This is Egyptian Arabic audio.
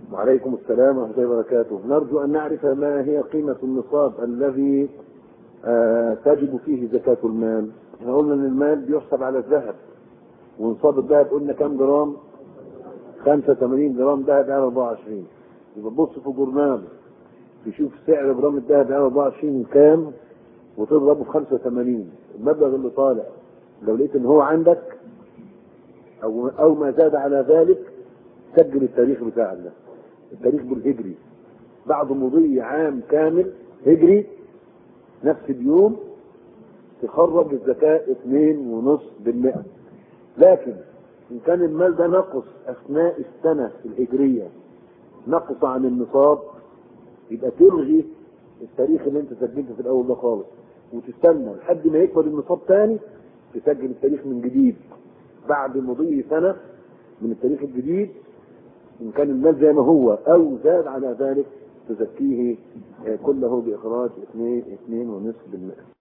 وعليكم السلام ورحمة الله وبركاته نرجو أن نعرف ما هي قيمة النصاب الذي آه تجب فيه زكاة المال احنا قلنا ان المال بيحسب على الذهب ونصاب الذهب قلنا كام جرام 85 جرام ذهب على 24 يبقى تبص في جورنال تشوف سعر جرام الذهب على 24 كام وتضربه في 85 المبلغ اللي طالع لو لقيت ان هو عندك او او ما زاد على ذلك سجل التاريخ بتاعك ده التاريخ بالهجري بعد مضي عام كامل هجري نفس اليوم تخرج الزكاة اتنين ونص بالمئة لكن إن كان المال ده نقص أثناء السنة الهجرية نقص عن النصاب يبقى تلغي التاريخ اللي انت سجلته في الأول ده خالص وتستنى لحد ما يكبر النصاب تاني تسجل التاريخ من جديد بعد مضي سنة من التاريخ الجديد إن كان المال زي ما هو أو زاد على ذلك تزكيه كله بإخراج اثنين اثنين ونصف بالمئة